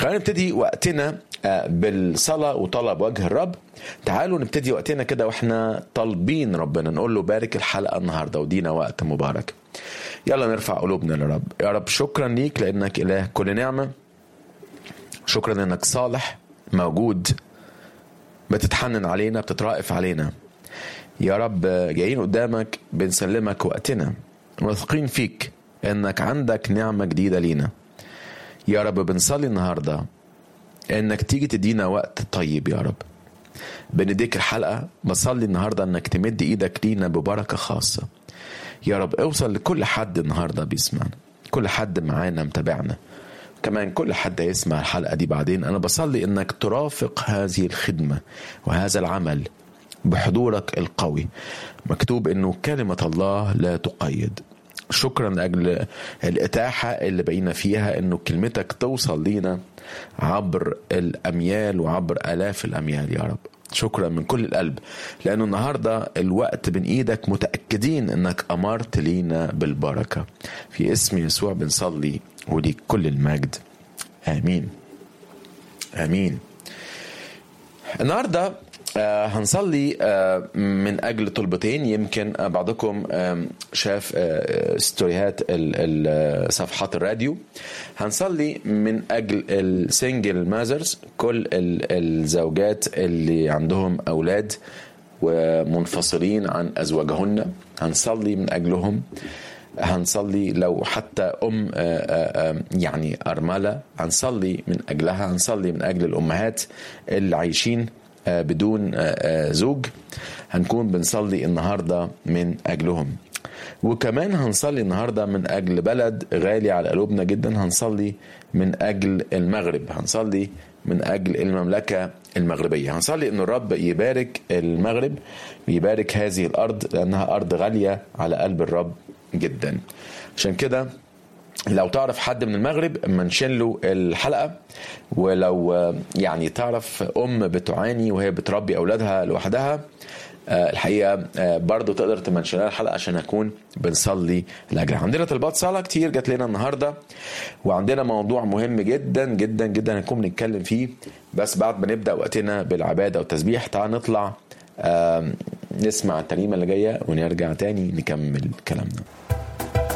خلينا نبتدي وقتنا بالصلاة وطلب وجه الرب تعالوا نبتدي وقتنا كده واحنا طالبين ربنا نقول له بارك الحلقة النهاردة ودينا وقت مبارك يلا نرفع قلوبنا للرب يا رب شكرا ليك لأنك إله كل نعمة شكرا انك صالح موجود بتتحنن علينا بتترائف علينا يا رب جايين قدامك بنسلمك وقتنا واثقين فيك انك عندك نعمة جديدة لينا يا رب بنصلي النهاردة انك تيجي تدينا وقت طيب يا رب بنديك الحلقة بصلي النهاردة انك تمد ايدك لينا ببركة خاصة يا رب اوصل لكل حد النهاردة بيسمعنا كل حد معانا متابعنا كمان كل حد يسمع الحلقة دي بعدين أنا بصلي إنك ترافق هذه الخدمة وهذا العمل بحضورك القوي مكتوب إنه كلمة الله لا تقيد شكرا لأجل الإتاحة اللي بقينا فيها إنه كلمتك توصل لينا عبر الأميال وعبر آلاف الأميال يا رب شكرا من كل القلب لأنه النهاردة الوقت بين إيدك متأكدين أنك أمرت لينا بالبركة في اسم يسوع بنصلي وليك كل المجد آمين آمين النهارده آه هنصلي آه من اجل طلبتين يمكن آه بعضكم شاف ستوريهات صفحات الراديو هنصلي من اجل السنجل ماذرز كل الزوجات اللي عندهم اولاد ومنفصلين عن ازواجهن هنصلي من اجلهم هنصلي لو حتى ام يعني ارمله هنصلي من اجلها هنصلي من اجل الامهات اللي عايشين بدون زوج هنكون بنصلي النهارده من اجلهم وكمان هنصلي النهارده من اجل بلد غالي على قلوبنا جدا هنصلي من اجل المغرب هنصلي من اجل المملكه المغربيه هنصلي ان الرب يبارك المغرب ويبارك هذه الارض لانها ارض غاليه على قلب الرب جدا عشان كده لو تعرف حد من المغرب منشن له الحلقه ولو يعني تعرف ام بتعاني وهي بتربي اولادها لوحدها الحقيقه برضو تقدر تمنشن لها الحلقه عشان اكون بنصلي لاجلها عندنا طلبات صلاه كتير جات لنا النهارده وعندنا موضوع مهم جدا جدا جدا هنكون بنتكلم فيه بس بعد ما نبدا وقتنا بالعباده والتسبيح تعال نطلع نسمع الترنيمه اللي جايه ونرجع تاني نكمل كلامنا